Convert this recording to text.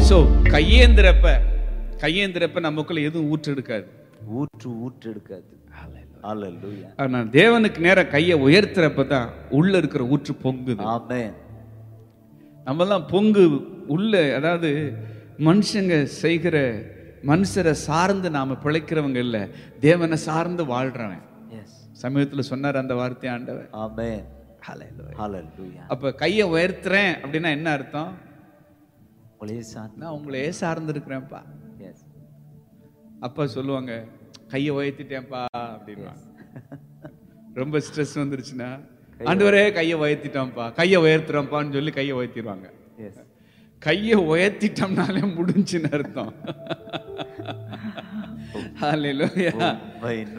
So கையேந்திரப்ப கையேந்திரப்ப நமக்குள்ள எதுவும் ஊற்று எடுக்காது ஊற்று ஊற்று எடுக்காது அல்லேலூயா ஆனா தேவனுக்கு நேரா கையை உயர்த்துறப்ப தான் உள்ள இருக்கிற ஊற்று பொங்குது ஆமென் நம்மலாம் பொங்கு உள்ள அதாவது மனுஷங்க செய்கிற மனுஷரை சார்ந்து நாம பிழைக்கிறவங்க இல்ல தேவனை சார்ந்து வாழ்றவன் எஸ் சமீபத்துல சொன்னார் அந்த வார்த்தை ஆண்டவர் ஆமென் Hallelujah. ஹalleluya அப்ப கையை உயர்த்துறேன் அப்படின்னா என்ன அர்த்தம் ஒளே சாந்தி நான் உங்களையே சார்ந்து இருக்கிறேன்ப்பா எஸ் அப்பா சொல்லுவாங்க கையை உயர்த்திட்டேன்ப்பா அப்படின்வாங்க ரொம்ப ஸ்ட்ரெஸ் வந்துருச்சுன்னா ஆண்டவரே கையை உயர்த்திட்டோம்ப்பா கையை உயர்த்துறோம்ப்பான்னு சொல்லி கையை உயர்த்திடுவாங்க எஸ் கையை உயர்த்திட்டோம்னாலே முடிஞ்சுன்னு அர்த்தம் Hallelujah. உண்மை